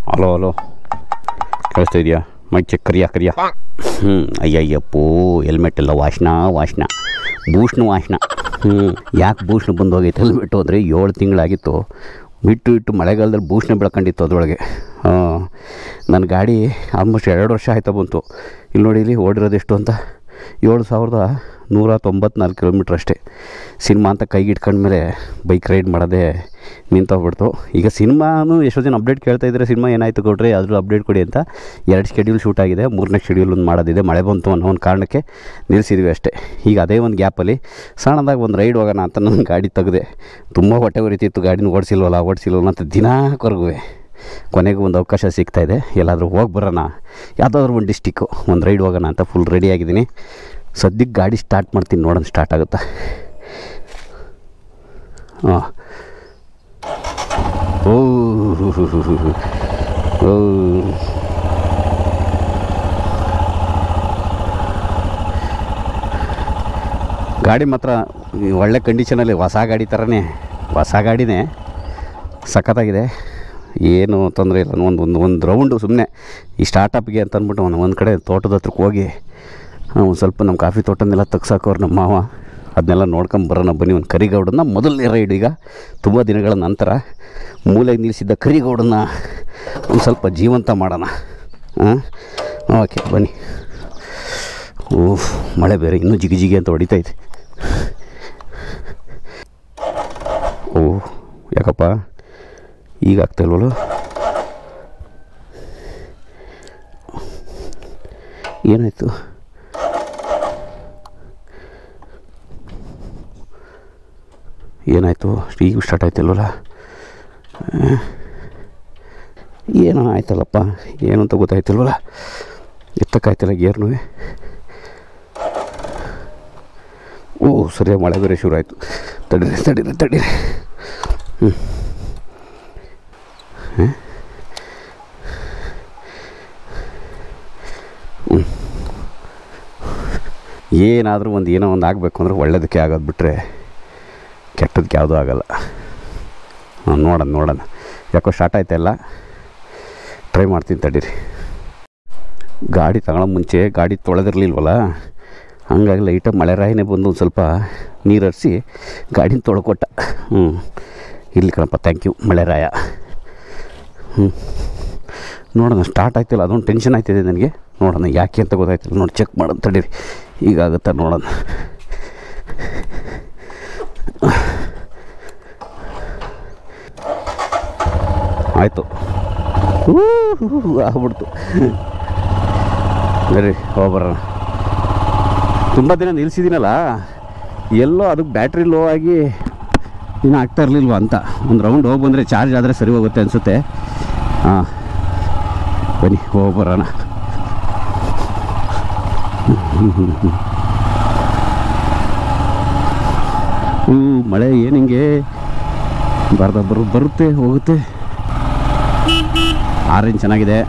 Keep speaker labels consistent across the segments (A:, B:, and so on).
A: Hello hello ಕೇಳಿಸ್ತಾ ಇದೆಯಾ mic check ಕರಿಯಾ ಕರಿಯಾ ಹ್ಞೂ ಅಯ್ಯಯ್ಯಪ್ಪೋ ಹೆಲ್ಮೆಟ್ ಎಲ್ಲ ವಾಶನ ವಾಶನ ಭೂಷಣ ವಾಶನ ಹ್ಞೂ ಯಾಕೆ ಭೂಷಣ ಬಂದು ಹೋಗೈತೆ ಹೆಲ್ಮೆಟ್ಟು ಅಂದರೆ ಏಳು ತಿಂಗಳಾಗಿತ್ತು ಬಿಟ್ಟು ಇಟ್ಟು ಮಳೆಗಾಲದಲ್ಲಿ ಭೂಷಣ ಬೆಳ್ಕೊಂಡಿತ್ತು ಅದರೊಳಗೆ ಹಾಂ ನನ್ನ ಗಾಡಿ ಆಲ್ಮೋಸ್ಟ್ ಎರಡು ವರ್ಷ ಆಯ್ತಾ ಬಂತು ಇಲ್ಲಿ ನೋಡಿ ಇಲ್ಲಿ ಓಡಿರೋದು ಎಷ್ಟು ಅಂತ ಏಳು ಸಾವಿರದ ನೂರ ತೊಂಬತ್ನಾಲ್ಕು ಕಿಲೋಮೀಟ್ರ್ ಅಷ್ಟೇ ಸಿನಿಮಾ ಅಂತ ಕೈಗೆ ಇಟ್ಕೊಂಡ್ಮೇಲೆ ಬೈಕ್ ರೈಡ್ ಮಾಡೋದೇ ನಿಂತೋಗ್ಬಿಡ್ತು ಈಗ ಸಿನಿಮಾನು ಎಷ್ಟೋ ಜನ ಅಪ್ಡೇಟ್ ಕೇಳ್ತಾ ಇದ್ದಾರೆ ಸಿನಿಮಾ ಏನಾಯಿತು ಕೊಡ್ರಿ ಅದ್ರ ಅಪ್ಡೇಟ್ ಕೊಡಿ ಅಂತ ಎರಡು ಶೆಡ್ಯೂಲ್ ಶೂಟ್ ಆಗಿದೆ ಮೂರನೇ ಶೆಡ್ಯೂಲ್ ಒಂದು ಮಾಡೋದಿದೆ ಮಳೆ ಬಂತು ಅನ್ನೋ ಒಂದು ಕಾರಣಕ್ಕೆ ನಿಲ್ಲಿಸಿದ್ವಿ ಅಷ್ಟೇ ಈಗ ಅದೇ ಒಂದು ಗ್ಯಾಪಲ್ಲಿ ಸಣ್ಣದಾಗಿ ಒಂದು ರೈಡ್ ಹೋಗೋಣ ಅಂತ ನನ್ನ ಗಾಡಿ ತೆಗೆದೆ ತುಂಬ ಹೊಟ್ಟೆ ಉರಿತಿತ್ತು ಗಾಡಿನ ಓಡಿಸಿಲ್ವಲ್ಲ ಓಡಿಸಿಲ್ವಲ್ಲ ಅಂತ ದಿನಾ ಕೊರಗುವೆ ಕೊನೆಗೂ ಒಂದು ಅವಕಾಶ ಸಿಗ್ತಾಯಿದೆ ಎಲ್ಲಾದರೂ ಹೋಗಿ ಬರೋಣ ಯಾವುದಾದ್ರೂ ಒಂದು ಡಿಸ್ಟಿಕ್ಕು ಒಂದು ರೈಡ್ ಹೋಗೋಣ ಅಂತ ಫುಲ್ ರೆಡಿ ಆಗಿದ್ದೀನಿ ಸದ್ಯಕ್ಕೆ ಗಾಡಿ ಸ್ಟಾರ್ಟ್ ಮಾಡ್ತೀನಿ ನೋಡೋಣ ಸ್ಟಾರ್ಟ್ ಆಗುತ್ತಾ ಹಾಂ ಓ ಓ ಗಾಡಿ ಮಾತ್ರ ಈ ಒಳ್ಳೆ ಕಂಡೀಷನಲ್ಲಿ ಹೊಸ ಗಾಡಿ ಥರನೇ ಹೊಸ ಗಾಡಿನೇ ಸಖತ್ತಾಗಿದೆ ಏನು ತೊಂದರೆ ಇಲ್ಲ ಒಂದು ಒಂದು ಒಂದು ರೌಂಡು ಸುಮ್ಮನೆ ಈ ಸ್ಟಾರ್ಟಪ್ಗೆ ಅಂತ ಅಂದ್ಬಿಟ್ಟು ಒಂದು ಒಂದು ಕಡೆ ತೋಟದ ಹತ್ರಕ್ಕೆ ಹೋಗಿ ಒಂದು ಸ್ವಲ್ಪ ನಮ್ಮ ಕಾಫಿ ತೋಟನೆಲ್ಲ ತೆಗ್ಸಾಕೋರು ನಮ್ಮ ಮಾವ ಅದನ್ನೆಲ್ಲ ನೋಡ್ಕೊಂಬರೋಣ ಬನ್ನಿ ಒಂದು ಕರಿಗೌಡನ್ನ ಮೊದಲನೇ ರೈಡ್ ಈಗ ತುಂಬ ದಿನಗಳ ನಂತರ ಮೂಲೆಗೆ ನಿಲ್ಲಿಸಿದ್ದ ಕರಿಗೌಡನ್ನ ಒಂದು ಸ್ವಲ್ಪ ಜೀವಂತ ಮಾಡೋಣ ಹಾಂ ಓಕೆ ಬನ್ನಿ ಓಹ್ ಮಳೆ ಬೇರೆ ಇನ್ನೂ ಜಿಗಿ ಜಿಗಿ ಅಂತ ಹೊಡಿತಾ ಇದೆ ಓಹ್ ಯಾಕಪ್ಪ ಈಗ ಆಗ್ತಾಯಿಲ್ವಲ್ಲ ಏನಾಯಿತು ಏನಾಯಿತು ಈಗ ಸ್ಟಾರ್ಟ್ ಆಯ್ತಿಲ್ವಲ್ಲ ಆ? ಏನೋ ಆಯ್ತಲ್ಲಪ್ಪ ಏನು ಅಂತ ಗೊತ್ತಾಯ್ತಿಲ್ವಲ್ಲ ಎತ್ತಕ್ಕಾಯ್ತಿಲ್ಲ ಗೇರ್ನೂ ಓ ಸರಿಯಾಗಿ ಮಳೆ ಬೇರೆ ಶುರು ಆಯಿತು ತಡೀರಿ ತಡೀರಿ ತಡೀರಿ ಹ್ಞೂ ಏನಾದರೂ ಒಂದು ಏನೋ ಒಂದು ಆಗಬೇಕು ಅಂದ್ರೆ ಒಳ್ಳೇದಕ್ಕೆ ಆಗೋದು ಬಿಟ್ಟರೆ ಕೆಟ್ಟದಕ್ಕೆ ಯಾವುದೂ ಆಗಲ್ಲ ಹಾಂ ನೋಡೋಣ ನೋಡೋಣ ಯಾಕೋ ಸ್ಟಾರ್ಟ್ ಆಯ್ತಲ್ಲ ಟ್ರೈ ಮಾಡ್ತೀನಿ ತಡೀರಿ ಗಾಡಿ ತಗೊಳ್ಳೋ ಮುಂಚೆ ಗಾಡಿ ತೊಳೆದಿರ್ಲಿಲ್ವಲ್ಲ ಹಂಗಾಗಿ ಲೈಟಾಗಿ ಮಳೆ ರಾಯಿನೇ ಬಂದು ಒಂದು ಸ್ವಲ್ಪ ನೀರು ಹರಿಸಿ ಗಾಡಿನ ತೊಳ್ಕೊಟ್ಟ ಹ್ಞೂ ಇರಲಿ ಕಣಪ್ಪ ಥ್ಯಾಂಕ್ ಯು ಮಳೆ ರಾಯ ಹ್ಞೂ ನೋಡೋಣ ಸ್ಟಾರ್ಟ್ ಆಯ್ತಿಲ್ಲ ಅದೊಂದು ಟೆನ್ಷನ್ ಆಯ್ತಿದೆ ನನಗೆ ನೋಡೋಣ ಯಾಕೆ ಅಂತ ಗೊತ್ತಾಯ್ತಿಲ್ಲ ನೋಡಿ ಚೆಕ್ ಮಾಡೋಣ ತಡೀರಿ ಈಗ ಆಗುತ್ತಾ ನೋಡೋಣ ಆಯಿತು ಆಗ್ಬಿಡ್ತು ಬರ್ರಿ ಹೋಗ್ಬರೋಣ ತುಂಬ ದಿನ ನಿಲ್ಲಿಸಿದ್ದೀನಲ್ಲ ಎಲ್ಲೋ ಅದಕ್ಕೆ ಬ್ಯಾಟ್ರಿ ಲೋ ಆಗಿ ಇನ್ನೂ ಆಗ್ತಾ ಇರಲಿಲ್ವ ಅಂತ ಒಂದು ರೌಂಡ್ ಹೋಗಿ ಬಂದರೆ ಚಾರ್ಜ್ ಆದರೆ ಸರಿ ಹೋಗುತ್ತೆ ಅನಿಸುತ್ತೆ ಹಾಂ ಬನ್ನಿ ಹೋಗಿ ಬರೋಣ ಹ್ಞೂ ಮಳೆ ಏನು ಹಿಂಗೆ ಬರ್ದ ಬರು ಬರುತ್ತೆ ಹೋಗುತ್ತೆ ಆರೆಂಜ್ ಚೆನ್ನಾಗಿದೆ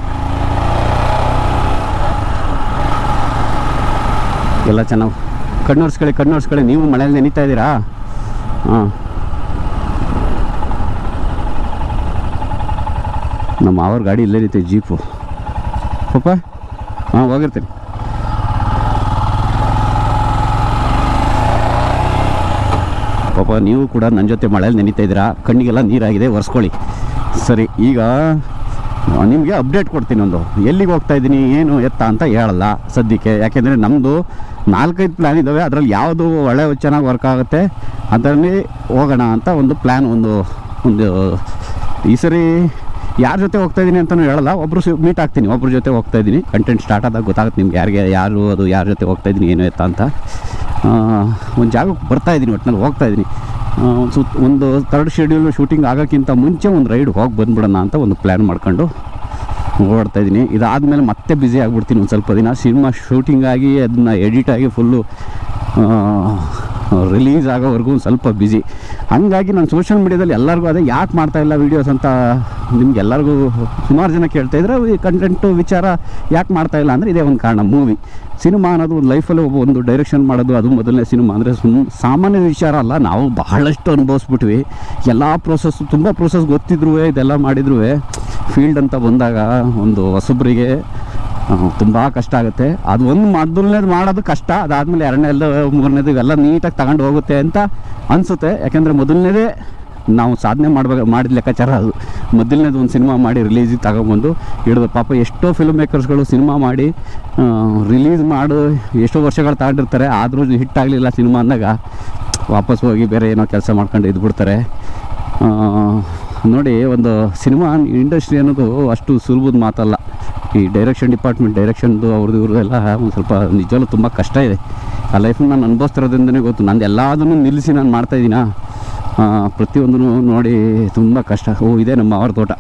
A: ಎಲ್ಲ ಚೆನ್ನಾಗಿ ಕಣ್ಣೋರ್ಸ್ಕೊಳ್ಳಿ ಕಣ್ಣೋರ್ಸ್ಕೊಳ್ಳಿ ನೀವು ಮಳೆಯಲ್ಲಿ ನೆನೀತಾ ಇದ್ದೀರಾ ಹಾಂ ನಮ್ಮ ಅವ್ರ ಗಾಡಿ ಇಲ್ಲೇ ರೀತಿ ಜೀಪು ಪಾಪ ಹಾಂ ಹೋಗಿರ್ತೀನಿ ಪಾಪ ನೀವು ಕೂಡ ನನ್ನ ಜೊತೆ ಮಳೆಯಲ್ಲಿ ನೆನೀತಾ ಇದ್ದೀರಾ ಕಣ್ಣಿಗೆಲ್ಲ ನೀರಾಗಿದೆ ಒರೆಸ್ಕೊಳ್ಳಿ ಸರಿ ಈಗ ನಿಮಗೆ ಅಪ್ಡೇಟ್ ಕೊಡ್ತೀನಿ ಒಂದು ಎಲ್ಲಿಗೆ ಹೋಗ್ತಾ ಇದ್ದೀನಿ ಏನು ಎತ್ತ ಅಂತ ಹೇಳಲ್ಲ ಸದ್ಯಕ್ಕೆ ಯಾಕೆಂದರೆ ನಮ್ಮದು ನಾಲ್ಕೈದು ಪ್ಲ್ಯಾನ್ ಇದ್ದಾವೆ ಅದರಲ್ಲಿ ಯಾವುದು ಒಳ್ಳೆ ಚೆನ್ನಾಗಿ ವರ್ಕ್ ಆಗುತ್ತೆ ಅದರಲ್ಲಿ ಹೋಗೋಣ ಅಂತ ಒಂದು ಪ್ಲ್ಯಾನ್ ಒಂದು ಒಂದು ಈ ಸರಿ ಯಾರ ಜೊತೆ ಹೋಗ್ತಾ ಇದ್ದೀನಿ ಅಂತಲೂ ಹೇಳಲ್ಲ ಒಬ್ಬರು ಮೀಟ್ ಆಗ್ತೀನಿ ಒಬ್ಬರ ಜೊತೆ ಹೋಗ್ತಾ ಇದ್ದೀನಿ ಕಂಟೆಂಟ್ ಸ್ಟಾರ್ಟ್ ಆದಾಗ ಗೊತ್ತಾಗುತ್ತೆ ನಿಮ್ಗೆ ಯಾರಿಗೆ ಯಾರು ಅದು ಯಾರ ಜೊತೆ ಹೋಗ್ತಾ ಇದ್ದೀನಿ ಏನು ಎತ್ತ ಅಂತ ಒಂದು ಜಾಗಕ್ಕೆ ಬರ್ತಾ ಇದ್ದೀನಿ ಒಟ್ಟಿನಲ್ಲಿ ಹೋಗ್ತಾ ಇದ್ದೀನಿ ಒಂದು ಸುತ್ತ ಒಂದು ತರ್ಡ್ ಶೆಡ್ಯೂಲ್ ಶೂಟಿಂಗ್ ಆಗೋಕ್ಕಿಂತ ಮುಂಚೆ ಒಂದು ರೈಡ್ ಹೋಗಿ ಬಂದ್ಬಿಡೋಣ ಅಂತ ಒಂದು ಪ್ಲ್ಯಾನ್ ಮಾಡ್ಕೊಂಡು ಓಡ್ತಾ ಇದ್ದೀನಿ ಇದಾದಮೇಲೆ ಮತ್ತೆ ಬ್ಯುಸಿ ಆಗಿಬಿಡ್ತೀನಿ ಒಂದು ಸ್ವಲ್ಪ ದಿನ ಸಿನಿಮಾ ಶೂಟಿಂಗ್ ಆಗಿ ಅದನ್ನ ಎಡಿಟ್ ಆಗಿ ಫುಲ್ಲು ರಿಲೀಸ್ ಆಗೋವರೆಗೂ ಒಂದು ಸ್ವಲ್ಪ ಬ್ಯುಸಿ ಹಂಗಾಗಿ ನಾನು ಸೋಷಿಯಲ್ ಮೀಡ್ಯಾದಲ್ಲಿ ಎಲ್ಲರಿಗೂ ಅದೇ ಯಾಕೆ ಮಾಡ್ತಾ ಇಲ್ಲ ವೀಡಿಯೋಸ್ ಅಂತ ನಿಮ್ಗೆ ಎಲ್ಲರಿಗೂ ಸುಮಾರು ಜನ ಕೇಳ್ತಾ ಇದ್ರೆ ಈ ಕಂಟೆಂಟು ವಿಚಾರ ಯಾಕೆ ಮಾಡ್ತಾ ಇಲ್ಲ ಅಂದರೆ ಇದೇ ಒಂದು ಕಾರಣ ಮೂವಿ ಸಿನಿಮಾ ಅನ್ನೋದು ಒಂದು ಲೈಫಲ್ಲಿ ಒಬ್ಬ ಒಂದು ಡೈರೆಕ್ಷನ್ ಮಾಡೋದು ಅದು ಮೊದಲನೇ ಸಿನಿಮಾ ಅಂದರೆ ಸುಮ್ ಸಾಮಾನ್ಯ ವಿಚಾರ ಅಲ್ಲ ನಾವು ಬಹಳಷ್ಟು ಅನುಭವಿಸ್ಬಿಟ್ವಿ ಎಲ್ಲ ಪ್ರೋಸೆಸ್ ತುಂಬ ಪ್ರೋಸೆಸ್ ಗೊತ್ತಿದ್ರು ಇದೆಲ್ಲ ಮಾಡಿದ್ರು ಫೀಲ್ಡ್ ಅಂತ ಬಂದಾಗ ಒಂದು ಹೊಸಬ್ರಿಗೆ ತುಂಬ ಕಷ್ಟ ಆಗುತ್ತೆ ಅದು ಒಂದು ಮೊದಲನೇದು ಮಾಡೋದು ಕಷ್ಟ ಅದಾದಮೇಲೆ ಎರಡನೇದು ಮೂರನೇದು ಇವೆಲ್ಲ ನೀಟಾಗಿ ತಗೊಂಡು ಹೋಗುತ್ತೆ ಅಂತ ಅನಿಸುತ್ತೆ ಯಾಕೆಂದರೆ ಮೊದಲನೇದೇ ನಾವು ಸಾಧನೆ ಮಾಡ್ಬೇಕು ಮಾಡಿದ ಲೆಕ್ಕಾಚಾರ ಅದು ಮೊದಲನೇದು ಒಂದು ಸಿನಿಮಾ ಮಾಡಿ ರಿಲೀಸಿಗೆ ತಗೊಂಬಂದು ಹಿಡಿದು ಪಾಪ ಎಷ್ಟೋ ಫಿಲ್ಮ್ ಮೇಕರ್ಸ್ಗಳು ಸಿನಿಮಾ ಮಾಡಿ ರಿಲೀಸ್ ಮಾಡು ಎಷ್ಟೋ ವರ್ಷಗಳು ತಗೊಂಡಿರ್ತಾರೆ ಆದರೂ ಹಿಟ್ ಆಗಲಿಲ್ಲ ಸಿನಿಮಾ ಅಂದಾಗ ವಾಪಸ್ ಹೋಗಿ ಬೇರೆ ಏನೋ ಕೆಲಸ ಮಾಡ್ಕೊಂಡು ಇದ್ಬಿಡ್ತಾರೆ ಆ, ನೋಡಿ ಒಂದು ಸಿನಿಮಾ ಇಂಡಸ್ಟ್ರಿ ಅನ್ನೋದು ಅಷ್ಟು ಸುಲಭದ ಮಾತಲ್ಲ ಈ ಡೈರೆಕ್ಷನ್ ಡಿಪಾರ್ಟ್ಮೆಂಟ್ ಡೈರೆಕ್ಷನ್ದು ಅವ್ರದ್ದು ಇವ್ರದ್ದೆಲ್ಲ ಒಂದು ಸ್ವಲ್ಪ ನಿಜವಲ್ಲೂ ತುಂಬ ಕಷ್ಟ ಇದೆ ಆ ಲೈಫನ್ನ ನಾನು ಅನುಭವಿಸ್ತಿರೋದ್ರಿಂದನೇ ಗೊತ್ತು ನಂದು ಎಲ್ಲದನ್ನು ನಿಲ್ಲಿಸಿ ನಾನು ಮಾಡ್ತಾಯಿದ್ದೀನ ಪ್ರತಿಯೊಂದೂ ನೋಡಿ ತುಂಬ ಕಷ್ಟ ಓ ಇದೆ ನಮ್ಮ ಅವ್ರ ತೋಟ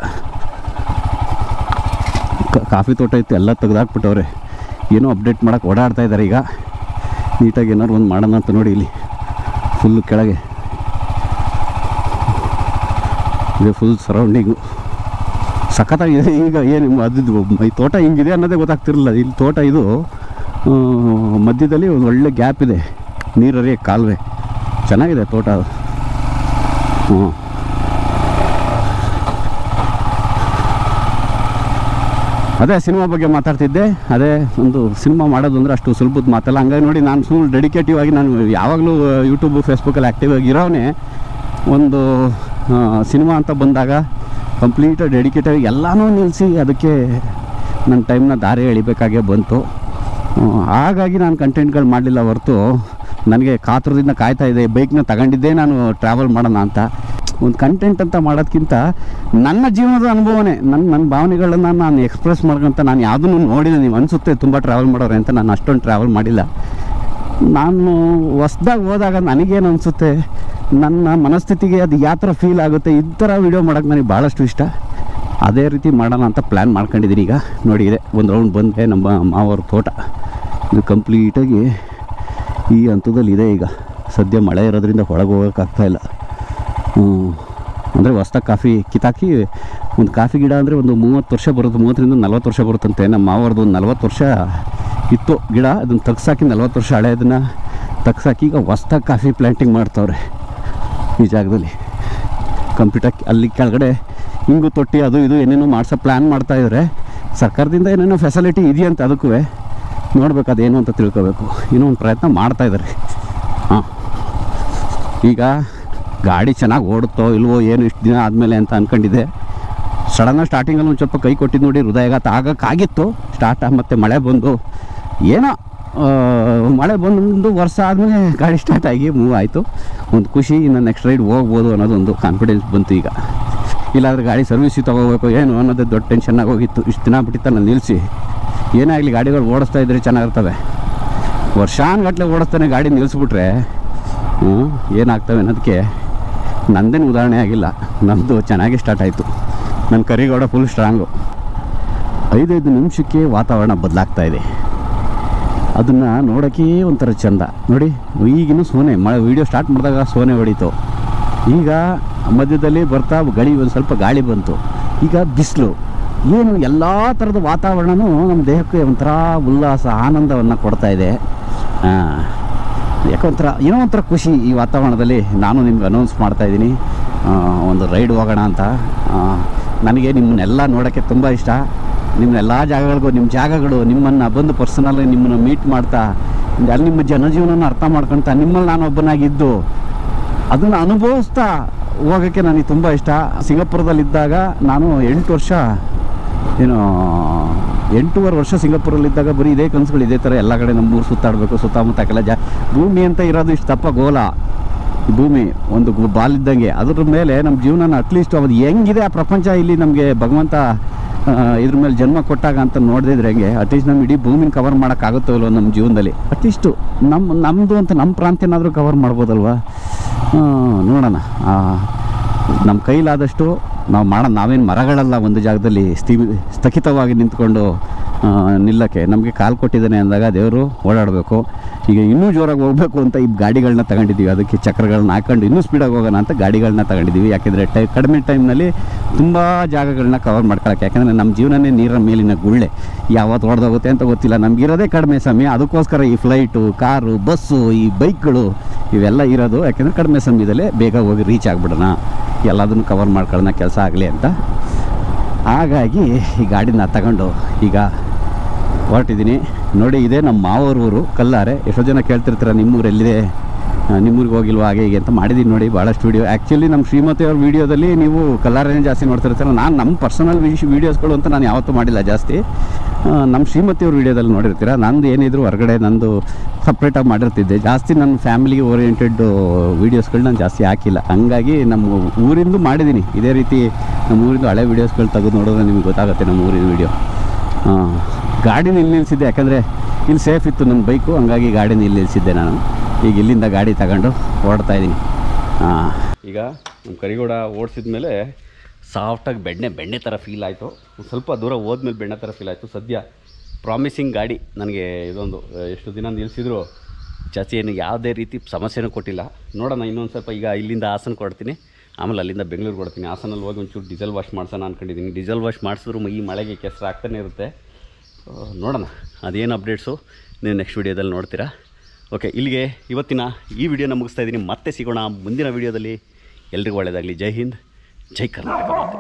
A: ಕ- ಕಾಫಿ ತೋಟ ಇತ್ತು ಎಲ್ಲ ತೆಗೆದಾಕ್ಬಿಟ್ಟವ್ರೆ ಏನೋ ಅಪ್ಡೇಟ್ ಮಾಡೋಕೆ ಓಡಾಡ್ತಾ ಇದ್ದಾರೆ ಈಗ ನೀಟಾಗಿ ಏನಾದ್ರು ಒಂದು ಮಾಡೋಣ ಅಂತ ನೋಡಿ ಇಲ್ಲಿ ಫುಲ್ಲು ಕೆಳಗೆ ಇದೆ ಫುಲ್ ಸರೌಂಡಿಂಗು ಸಖತ್ತಾಗಿದೆ ಈಗ ಏನು ಅದು ಈ ತೋಟ ಹಿಂಗಿದೆ ಅನ್ನೋದೇ ಗೊತ್ತಾಗ್ತಿರಲಿಲ್ಲ ಇಲ್ಲಿ ತೋಟ ಇದು ಆ, ಮಧ್ಯದಲ್ಲಿ ಒಂದು ಒಳ್ಳೆ ಗ್ಯಾಪ್ ಇದೆ ನೀರು ಹರಿಯೋ ಕಾಲುವೆ ಚೆನ್ನಾಗಿದೆ ತೋಟ ಅದು ಹ್ಞೂ ಅದೇ ಸಿನಿಮಾ ಬಗ್ಗೆ ಮಾತಾಡ್ತಿದ್ದೆ ಅದೇ ಒಂದು ಸಿನಿಮಾ ಮಾಡೋದು ಅಂದರೆ ಅಷ್ಟು ಸುಲಭದ ಮಾತಲ್ಲ ಹಂಗಾಗಿ ನೋಡಿ ನಾನು ಸುಮ್ಮನೆ ಡೆಡಿಕೇಟಿವ್ ಆಗಿ ನಾನು ಯಾವಾಗಲೂ ಯೂಟ್ಯೂಬು ಫೇಸ್ಬುಕ್ಕಲ್ಲಿ ಆ್ಯಕ್ಟಿವ್ ಆಗಿ ಇರೋನೇ ಒಂದು ಸಿನಿಮಾ ಅಂತ ಬಂದಾಗ ಕಂಪ್ಲೀಟ್ ಡೆಡಿಕೇಟಿವ್ ಆಗಿ ಎಲ್ಲನೂ ನಿಲ್ಲಿಸಿ ಅದಕ್ಕೆ ನನ್ನ ಟೈಮ್ನ ದಾರಿ ಎಳಿಬೇಕಾಗೇ ಬಂತು ಆ, ಹಾಗಾಗಿ ನಾನು ಕಂಟೆಂಟ್ಗಳು ಮಾಡಲಿಲ್ಲ ಹೊರತು ನನಗೆ ಕಾತುರದಿಂದ ಕಾಯ್ತಾ ಇದೆ ಬೈಕ್ನ ತಗೊಂಡಿದ್ದೇ ನಾನು ಟ್ರಾವೆಲ್ ಮಾಡೋಣ ಅಂತ ಒಂದು ಕಂಟೆಂಟ್ ಅಂತ ಮಾಡೋದಕ್ಕಿಂತ ನನ್ನ ಜೀವನದ ಅನುಭವನೇ ನನ್ನ ನನ್ನ ಭಾವನೆಗಳನ್ನ ನಾನು ಎಕ್ಸ್ಪ್ರೆಸ್ ಮಾಡ್ಕೊಂತ ನಾನು ಯಾವುದನ್ನು ನೋಡಿಲ್ಲ ನೀವು ಅನಿಸುತ್ತೆ ತುಂಬ ಟ್ರಾವೆಲ್ ಮಾಡೋರೆ ಅಂತ ನಾನು ಅಷ್ಟೊಂದು ಟ್ರಾವೆಲ್ ಮಾಡಿಲ್ಲ ನಾನು ಹೊಸ್ದಾಗಿ ಹೋದಾಗ ನನಗೇನು ಅನಿಸುತ್ತೆ ನನ್ನ ಮನಸ್ಥಿತಿಗೆ ಅದು ಯಾವ ಥರ ಫೀಲ್ ಆಗುತ್ತೆ ಈ ಥರ ವೀಡಿಯೋ ಮಾಡೋಕ್ಕೆ ನನಗೆ ಭಾಳಷ್ಟು ಇಷ್ಟ ಅದೇ ರೀತಿ ಮಾಡೋಣ ಅಂತ ಪ್ಲ್ಯಾನ್ ಮಾಡ್ಕೊಂಡಿದ್ದೀನಿ ಈಗ ನೋಡಿ ಇದೆ ಒಂದು ರೌಂಡ್ ಬಂದೆ ನಮ್ಮ ಮಾವರ ತೋಟ ಇದು ಕಂಪ್ಲೀಟಾಗಿ ಈ ಹಂತದಲ್ಲಿ ಇದೆ ಈಗ ಸದ್ಯ ಮಳೆ ಇರೋದ್ರಿಂದ ಹೊರಗೆ ಹೋಗೋಕ್ಕಾಗ್ತಾಯಿಲ್ಲ ಅಂದರೆ ಹೊಸ್ದಾಗಿ ಕಾಫಿ ಕಿತ್ತಾಕಿ ಒಂದು ಕಾಫಿ ಗಿಡ ಅಂದರೆ ಒಂದು ಮೂವತ್ತು ವರ್ಷ ಬರುತ್ತೆ ಮೂವತ್ತರಿಂದ ನಲ್ವತ್ತು ವರ್ಷ ಬರುತ್ತಂತೆ ನಮ್ಮ ಮಾವರದು ಒಂದು ನಲ್ವತ್ತು ವರ್ಷ ಇತ್ತು ಗಿಡ ಅದನ್ನು ತಗ್ಸಾಕಿ ನಲ್ವತ್ತು ವರ್ಷ ಹಳೆಯದನ್ನು ತಗ್ಸಾಕಿ ಈಗ ಹೊಸ್ದಾಗಿ ಕಾಫಿ ಪ್ಲ್ಯಾಂಟಿಂಗ್ ಮಾಡ್ತಾವ್ರೆ ಈ ಜಾಗದಲ್ಲಿ ಕಂಪ್ಲೀಟಾಗಿ ಅಲ್ಲಿ ಕೆಳಗಡೆ ಹಿಂಗು ತೊಟ್ಟಿ ಅದು ಇದು ಏನೇನೋ ಮಾಡ್ಸೋ ಪ್ಲ್ಯಾನ್ ಮಾಡ್ತಾ ಇದ್ದಾರೆ ಸರ್ಕಾರದಿಂದ ಏನೇನೋ ಫೆಸಿಲಿಟಿ ಇದೆಯಂತೆ ಅದಕ್ಕೂ ನೋಡ್ಬೇಕು ಅದೇನು ಅಂತ ತಿಳ್ಕೊಬೇಕು ಇನ್ನೂ ಒಂದು ಪ್ರಯತ್ನ ಮಾಡ್ತಾ ಇದ್ದಾರೆ ಹಾಂ ಈಗ ಗಾಡಿ ಚೆನ್ನಾಗಿ ಓಡುತ್ತೋ ಇಲ್ವೋ ಏನು ಇಷ್ಟು ದಿನ ಆದಮೇಲೆ ಅಂತ ಅಂದ್ಕೊಂಡಿದ್ದೆ ಸಡನ್ನಾಗಿ ಸ್ಟಾರ್ಟಿಂಗಲ್ಲಿ ಒಂದು ಸ್ವಲ್ಪ ಕೈ ಕೊಟ್ಟಿದ್ದು ನೋಡಿ ಹೃದಯಘಾತ ಆಗಕ್ಕಾಗಿತ್ತು ಸ್ಟಾರ್ಟ್ ಮತ್ತು ಮಳೆ ಬಂದು ಏನೋ ಆ, ಮಳೆ ಬಂದು ವರ್ಷ ಆದಮೇಲೆ ಗಾಡಿ ಸ್ಟಾರ್ಟ್ ಆಗಿ ಮೂವ್ ಆಯಿತು ಒಂದು ಖುಷಿ ಇನ್ನು ನೆಕ್ಸ್ಟ್ ರೈಡ್ ಹೋಗ್ಬೋದು ಅನ್ನೋದೊಂದು ಕಾನ್ಫಿಡೆನ್ಸ್ ಬಂತು ಈಗ ಇಲ್ಲಾಂದ್ರೆ ಗಾಡಿ ಸರ್ವಿಸಿಗೆ ತೊಗೋಬೇಕು ಏನು ಅನ್ನೋದೇ ದೊಡ್ಡ ಟೆನ್ಷನ್ನಾಗಿ ಹೋಗಿತ್ತು ಇಷ್ಟು ದಿನ ಬಿಟ್ಟಿತ್ತಲ್ಲ ನಿಲ್ಲಿಸಿ ಏನೇ ಆಗಲಿ ಗಾಡಿಗಳು ಓಡಿಸ್ತಾ ಇದ್ರೆ ಚೆನ್ನಾಗಿರ್ತವೆ ವರ್ಷಾನುಗಟ್ಲೆ ಓಡಿಸ್ತಾನೆ ಗಾಡಿ ನಿಲ್ಲಿಸ್ಬಿಟ್ರೆ ಹ್ಞೂ ಏನಾಗ್ತವೆ ಅನ್ನೋದಕ್ಕೆ ನಂದೇನು ಉದಾಹರಣೆ ಆಗಿಲ್ಲ ನಮ್ಮದು ಚೆನ್ನಾಗಿ ಸ್ಟಾರ್ಟ್ ಆಯಿತು ನನ್ನ ಕರಿಗೌಡ ಫುಲ್ ಸ್ಟ್ರಾಂಗು ಐದೈದು ನಿಮಿಷಕ್ಕೆ ವಾತಾವರಣ ಬದಲಾಗ್ತಾ ಇದೆ ಅದನ್ನು ನೋಡೋಕ್ಕೆ ಒಂಥರ ಚಂದ ನೋಡಿ ಈಗಿನ ಸೋನೆ ಮಳೆ ವೀಡಿಯೋ ಸ್ಟಾರ್ಟ್ ಮಾಡಿದಾಗ ಸೋನೆ ಹೊಡಿತು ಈಗ ಮಧ್ಯದಲ್ಲಿ ಬರ್ತಾ ಗಾಳಿ ಒಂದು ಸ್ವಲ್ಪ ಗಾಳಿ ಬಂತು ಈಗ ಬಿಸಿಲು ಏನು ಎಲ್ಲ ಥರದ ವಾತಾವರಣನೂ ನಮ್ಮ ದೇಹಕ್ಕೆ ಒಂಥರ ಉಲ್ಲಾಸ ಆನಂದವನ್ನು ಕೊಡ್ತಾ ಇದೆ ಆ, ಯಾಕೋ ಒಂಥರ ಏನೋ ಒಂಥರ ಖುಷಿ ಈ ವಾತಾವರಣದಲ್ಲಿ ನಾನು ನಿಮ್ಗೆ ಅನೌನ್ಸ್ ಮಾಡ್ತಾಯಿದ್ದೀನಿ ಒಂದು ರೈಡ್ ಹೋಗೋಣ ಅಂತ ಆ, ನನಗೆ ನಿಮ್ಮನ್ನೆಲ್ಲ ನೋಡೋಕ್ಕೆ ತುಂಬ ಇಷ್ಟ ನಿಮ್ಮ ಎಲ್ಲ ಜಾಗಗಳಿಗೂ ನಿಮ್ಮ ಜಾಗಗಳು ನಿಮ್ಮನ್ನು ಬಂದು ಪರ್ಸನಲ್ ನಿಮ್ಮನ್ನು ಮೀಟ್ ಮಾಡ್ತಾ ಅಲ್ಲಿ ನಿಮ್ಮ ಜನಜೀವನನ ಅರ್ಥ ಮಾಡ್ಕೊಳ್ತಾ ನಿಮ್ಮಲ್ಲಿ ನಾನು ಒಬ್ಬನಾಗಿದ್ದು ಅದನ್ನು ಅನುಭವಿಸ್ತಾ ಹೋಗೋಕ್ಕೆ ನನಗೆ ತುಂಬ ಇಷ್ಟ ಸಿಂಗಾಪುರದಲ್ಲಿದ್ದಾಗ ನಾನು ಎಂಟು ವರ್ಷ ಏನು ಎಂಟೂವರೆ ವರ್ಷ ಸಿಂಗಾಪುರಲ್ಲಿದ್ದಾಗ ಬರೀ ಇದೇ ಕನಸುಗಳು ಇದೇ ಥರ ಎಲ್ಲ ಕಡೆ ನಮ್ಮ ಊರು ಸುತ್ತಾಡಬೇಕು ಸುತ್ತಮುತ್ತಕ್ಕೆಲ್ಲ ಜಾ ಭೂಮಿ ಅಂತ ಇರೋದು ಇಷ್ಟು ದಪ್ಪ ಗೋಲ ಈ ಭೂಮಿ ಒಂದು ಗು- ಬಾಲ್ ಇದ್ದಂಗೆ ಅದ್ರ ಮೇಲೆ ನಮ್ಮ ಜೀವನನ ಅಟ್ಲೀಸ್ಟ್ ಅದು ಹೆಂಗಿದೆ ಆ ಪ್ರಪಂಚ ಇಲ್ಲಿ ನಮಗೆ ಭಗವಂತ ಆ, ಇದ್ರ ಮೇಲೆ ಜನ್ಮ ಕೊಟ್ಟಾಗ ಅಂತ ನೋಡಿದ್ರೆ ಹೆಂಗೆ ಅಟ್ಲೀಸ್ಟ್ ನಮ್ಮ ಇಡೀ ಭೂಮಿನ ಕವರ್ ಮಾಡೋಕ್ಕಾಗುತ್ತೋ ಇಲ್ವೋ ನಮ್ಮ ಜೀವನದಲ್ಲಿ ಅಟ್ಲೀಸ್ಟು ನಮ್ಮ ನಮ್ಮದು ಅಂತ ನಮ್ಮ ಪ್ರಾಂತ್ಯನಾದರೂ ಕವರ್ ಮಾಡ್ಬೋದಲ್ವಾ ಆ, ನೋಡೋಣ ಆ, ನಮ್ಮ ಕೈಲಾದಷ್ಟು ನಾವು ಮಾಡೋಣ ನಾವೇನು ಮರಗಳಲ್ಲ ಒಂದು ಜಾಗದಲ್ಲಿ ಸ್ಥಿ ಸ್ಥಗಿತವಾಗಿ ನಿಂತ್ಕೊಂಡು ನಿಲ್ಲಕ್ಕೆ ನಮಗೆ ಕಾಲು ಕೊಟ್ಟಿದ್ದಾನೆ ಅಂದಾಗ ದೇವರು ಓಡಾಡಬೇಕು ಈಗ ಇನ್ನೂ ಜೋರಾಗಿ ಹೋಗಬೇಕು ಅಂತ ಈ ಗಾಡಿಗಳನ್ನ ತಗೊಂಡಿದ್ದೀವಿ ಅದಕ್ಕೆ ಚಕ್ರಗಳನ್ನ ಹಾಕೊಂಡು ಇನ್ನೂ ಸ್ಪೀಡಾಗಿ ಹೋಗೋಣ ಅಂತ ಗಾಡಿಗಳನ್ನ ತಗೊಂಡಿದ್ದೀವಿ ಯಾಕೆಂದರೆ ಟೈ ಕಡಿಮೆ ಟೈಮ್ನಲ್ಲಿ ತುಂಬ ಜಾಗಗಳನ್ನ ಕವರ್ ಮಾಡ್ಕೊಳಕ್ಕೆ ಯಾಕಂದರೆ ನಮ್ಮ ಜೀವನನೇ ನೀರ ಮೇಲಿನ ಗುಳ್ಳೆ ಯಾವತ್ತು ಹೊಡೆದೋಗುತ್ತೆ ಅಂತ ಗೊತ್ತಿಲ್ಲ ನಮಗಿರೋದೇ ಕಡಿಮೆ ಸಮಯ ಅದಕ್ಕೋಸ್ಕರ ಈ ಫ್ಲೈಟು ಕಾರು ಬಸ್ಸು ಈ ಬೈಕ್ಗಳು ಇವೆಲ್ಲ ಇರೋದು ಯಾಕೆಂದರೆ ಕಡಿಮೆ ಸಮಯದಲ್ಲೇ ಬೇಗ ಹೋಗಿ ರೀಚ್ ಆಗಿಬಿಡೋಣ ಎಲ್ಲದನ್ನು ಕವರ್ ಮಾಡ್ಕೊಳ್ಳೋಣ ಕೆಲಸ ಆಗಲಿ ಅಂತ ಹಾಗಾಗಿ ಈ ಗಾಡಿನ ತಗೊಂಡು ಈಗ ಹೊರಟಿದ್ದೀನಿ ನೋಡಿ ಇದೇ ನಮ್ಮ ಮಾವೂರ ಊರು ಕಲ್ಲಾರೆ ಎಷ್ಟೋ ಜನ ಕೇಳ್ತಿರ್ತೀರ ನಿಮ್ಮೂರು ಎಲ್ಲಿದೆ ಆ, ನಿಮ್ಮೂರಿಗೆ ಹೋಗಿಲ್ವಾ ಹಾಗೆ ಹೀಗೆ ಅಂತ ಮಾಡಿದ್ದೀನಿ ನೋಡಿ ಭಾಳಷ್ಟು ವೀಡಿಯೋ ಆ್ಯಕ್ಚುಲಿ ನಮ್ಮ ಶ್ರೀಮತಿ ಅವ್ರ ವೀಡಿಯೋದಲ್ಲಿ ನೀವು ಕಲ್ಲಾರೇನೇ ಜಾಸ್ತಿ ನೋಡ್ತಿರ್ತೀರ ನಾನು ನಮ್ಮ ಪರ್ಸನಲ್ ವಿಶ್ ವೀಡಿಯೋಸ್ಗಳು ಅಂತ ನಾನು ಯಾವತ್ತೂ ಮಾಡಿಲ್ಲ ಜಾಸ್ತಿ ಆ, ನಮ್ಮ ಶ್ರೀಮತಿ ಅವ್ರ ವೀಡಿಯೋದಲ್ಲಿ ನೋಡಿರ್ತೀರ ನಂದು ಏನಿದ್ರು ಹೊರಗಡೆ ನಂದು ಸಪ್ರೇಟಾಗಿ ಮಾಡಿರ್ತಿದ್ದೆ ಜಾಸ್ತಿ ನನ್ನ ಫ್ಯಾಮಿಲಿಗೆ ಓರಿಯೆಂಟೆಡ್ ವೀಡಿಯೋಸ್ಗಳು ನಾನು ಜಾಸ್ತಿ ಹಾಕಿಲ್ಲ ಹಂಗಾಗಿ ನಮ್ಮ ಊರಿಂದು ಮಾಡಿದ್ದೀನಿ ಇದೇ ರೀತಿ ನಮ್ಮ ಊರಿಂದು ಹಳೆ ವೀಡಿಯೋಸ್ಗಳು ತೆಗೆದು ನೋಡಿದ್ರೆ ನಿಮಗೆ ಗೊತ್ತಾಗುತ್ತೆ ನಮ್ಮ ಊರಿನ ವೀಡಿಯೋ ಗಾಡಿನ ಇಲ್ಲಿ ನಿಲ್ಲಿಸಿದ್ದೆ ಯಾಕಂದರೆ ಇಲ್ಲಿ ಸೇಫ್ ಇತ್ತು ನನ್ನ ಬೈಕು ಹಂಗಾಗಿ ಗಾಡಿನ ಇಲ್ಲಿ ನಿಲ್ಲಿಸಿದ್ದೆ ನಾನು ಈಗ ಇಲ್ಲಿಂದ ಗಾಡಿ ತಗೊಂಡು ಹೊರಡ್ತಾ ಇದ್ದೀನಿ ಈಗ ನಮ್ಮ ಕರಿಗೋಡ ಓಡಿಸಿದ ಮೇಲೆ ಸಾಫ್ಟಾಗಿ ಬೆಣ್ಣೆ ಬೆಣ್ಣೆ ಥರ ಫೀಲ್ ಆಯಿತು ಸ್ವಲ್ಪ ದೂರ ಹೋದ್ಮೇಲೆ ಬೆಣ್ಣೆ ಥರ ಫೀಲ್ ಆಯಿತು ಸದ್ಯ ಪ್ರಾಮಿಸಿಂಗ್ ಗಾಡಿ ನನಗೆ ಇದೊಂದು ಆ, ಎಷ್ಟು ದಿನ ನಿಲ್ಲಿಸಿದ್ರು ಜಾಸ್ತಿ ಏನು ಯಾವುದೇ ರೀತಿ ಸಮಸ್ಯೆನೂ ಕೊಟ್ಟಿಲ್ಲ ನೋಡೋಣ ಇನ್ನೊಂದು ಸ್ವಲ್ಪ ಈಗ ಇಲ್ಲಿಂದ ಹಾಸನ ಕೊಡ್ತೀನಿ ಆಮೇಲೆ ಅಲ್ಲಿಂದ ಬೆಂಗಳೂರು ಕೊಡ್ತೀನಿ ಹಾಸನಲ್ಲಿ ಹೋಗಿ ಒಂಚೂರು ಡೀಸೆಲ್ ವಾಶ್ ಮಾಡ್ಸೋಣ ಅಂದ್ಕೊಂಡಿದ್ದೀನಿ ಡೀಸೆಲ್ ವಾಶ್ ಮಾಡಿಸಿದ್ರು ಈ ಮಳೆಗೆ ಕೆಸರು ಆಗ್ತಾನೆ ಇರುತ್ತೆ ಆ, ನೋಡೋಣ ಅದೇನು ಅಪ್ಡೇಟ್ಸು ನೀವು ನೆಕ್ಸ್ಟ್ ವೀಡಿಯೋದಲ್ಲಿ ನೋಡ್ತೀರಾ ಓಕೆ ಇಲ್ಲಿಗೆ ಇವತ್ತಿನ ಈ ವಿಡಿಯೋನ ಮುಗಿಸ್ತಾ ಇದ್ದೀನಿ ಮತ್ತೆ ಸಿಗೋಣ ಮುಂದಿನ ವೀಡಿಯೋದಲ್ಲಿ ಎಲ್ರಿಗೂ ಒಳ್ಳೆಯದಾಗಲಿ ಜೈ ಹಿಂದ್ ಜೈ ಕರ್ನಾಟಕ ಮಾತೆ